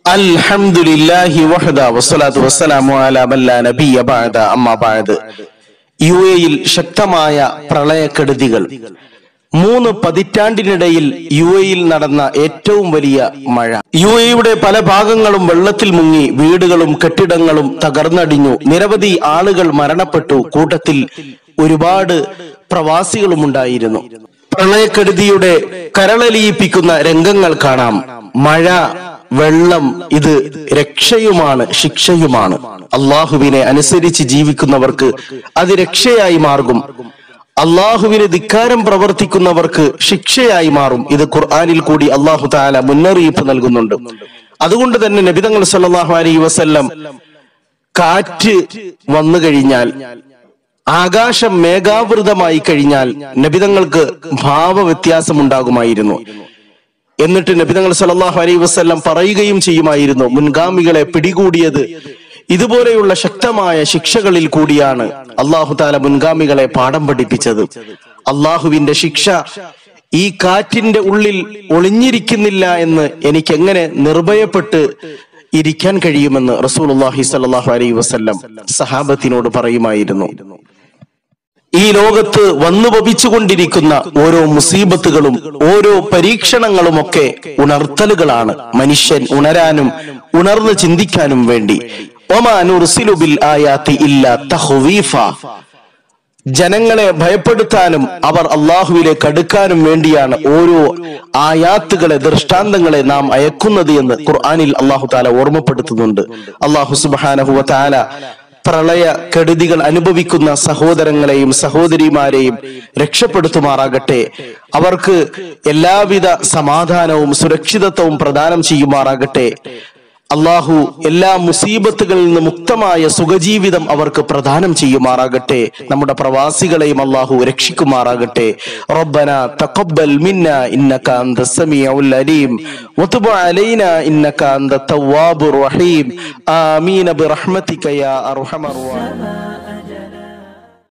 الحمد لله وحده والصلاة والسلام على من لا نبي بعد أما بعد U എയിൽ ശക്തമായ പ്രളയക്കെടുതികൾ മൂന്ന് പതിറ്റാണ്ടിനിടയിൽ യു എയിൽ നടന്ന ഏറ്റവും വലിയ മഴ യു എയുടെ പല ഭാഗങ്ങളും വെള്ളത്തിൽ മുങ്ങി വീടുകളും കെട്ടിടങ്ങളും തകർന്നടിഞ്ഞു നിരവധി ആളുകൾ മരണപ്പെട്ടു കൂട്ടത്തിൽ ഒരുപാട് പ്രവാസികളും ഉണ്ടായിരുന്നു പ്രളയക്കെടുതിയുടെ കരളലിയിപ്പിക്കുന്ന രംഗങ്ങൾ കാണാം മഴ വെള്ളം ഇത് രക്ഷയുമാണ് ശിക്ഷയുമാണ് അള്ളാഹുവിനെ അനുസരിച്ച് ജീവിക്കുന്നവർക്ക് അത് രക്ഷയായി മാർഗം അള്ളാഹുവിന് ധിക്കാരം പ്രവർത്തിക്കുന്നവർക്ക് ശിക്ഷയായി മാറും ഇത് ഖുർആാനിൽ കൂടി അള്ളാഹു താല മുന്നറിയിപ്പ് നൽകുന്നുണ്ട് അതുകൊണ്ട് തന്നെ നബിതങ്ങൾ സല്ലാഹു അലൈ വസല്ലം കാറ്റ് വന്നു കഴിഞ്ഞാൽ ആകാശം മേഘാവൃതമായി കഴിഞ്ഞാൽ നബിതങ്ങൾക്ക് ഭാവവ്യത്യാസം ഉണ്ടാകുമായിരുന്നു എന്നിട്ട് നബിതങ്ങൾ സല്ലല്ലാഹു അലൈഹി വസല്ലം പറയുകയും ചെയ്യുമായിരുന്നു മുൻഗാമികളെ പിടികൂടിയത് ഇതുപോലെയുള്ള ശക്തമായ ശിക്ഷകളിൽ കൂടിയാണ് അള്ളാഹു താല മുൻഗാമികളെ പാഠം പഠിപ്പിച്ചത് അള്ളാഹുവിന്റെ ശിക്ഷ ഈ കാറ്റിന്റെ ഉള്ളിൽ ഒളിഞ്ഞിരിക്കുന്നില്ല എന്ന് എനിക്ക് എങ്ങനെ നിർഭയപ്പെട്ട് ഇരിക്കാൻ കഴിയുമെന്ന് റസൂലുള്ളാഹി സ്വല്ലല്ലാഹു അലൈഹി വസല്ലം സഹാബത്തിനോട് പറയുമായിരുന്നു ഈ ലോകത്ത് വന്നു ഭവിച്ചുകൊണ്ടിരിക്കുന്ന ഓരോ മുസീബത്തുകളും ഓരോ പരീക്ഷണങ്ങളുമൊക്കെ ഉണർത്തലുകളാണ് മനുഷ്യൻ ഉണരാനും ഉണർന്ന് ചിന്തിക്കാനും വേണ്ടി ഒമാനുർസിലുബിൽ ആയാത്തി ഇല്ല തഹ്വീഫ ജനങ്ങളെ ഭയപ്പെടുത്താനും അവർ അള്ളാഹുവിലേക്ക് അടുക്കാനും വേണ്ടിയാണ് ഓരോ ആയാത്തുകളെ ദൃഷ്ടാന്തങ്ങളെ നാം അയക്കുന്നത് എന്ന് ഖുർആാനിൽ അള്ളാഹു താല ഓർമ്മപ്പെടുത്തുന്നുണ്ട് അള്ളാഹു സുബാനഹുവ താല പ്രളയ കെടുതികൾ അനുഭവിക്കുന്ന സഹോദരങ്ങളെയും സഹോദരിമാരെയും രക്ഷപ്പെടുത്തുമാറാകട്ടെ അവർക്ക് എല്ലാവിധ സമാധാനവും സുരക്ഷിതത്വവും പ്രദാനം ചെയ്യുമാറാകട്ടെ അള്ളാഹു എല്ലാ മുസീബത്തുകളിൽ നിന്ന് മുക്തമായ സുഖജീവിതം അവർക്ക് പ്രദാനം ചെയ്യുമാറാകട്ടെ നമ്മുടെ പ്രവാസികളെയും അള്ളാഹു രക്ഷിക്കുമാറാകട്ടെ റബ്ബന തഖബ്ബൽ മിന്ന ഇന്നക അന്ത സമീഉൽ അലീം വതുബ് അലൈന ഇന്നക അന്ത തവ്വാബുർ റഹീം ആമീൻ ബിറഹ്മതിക യാ അർഹമർ റഹീം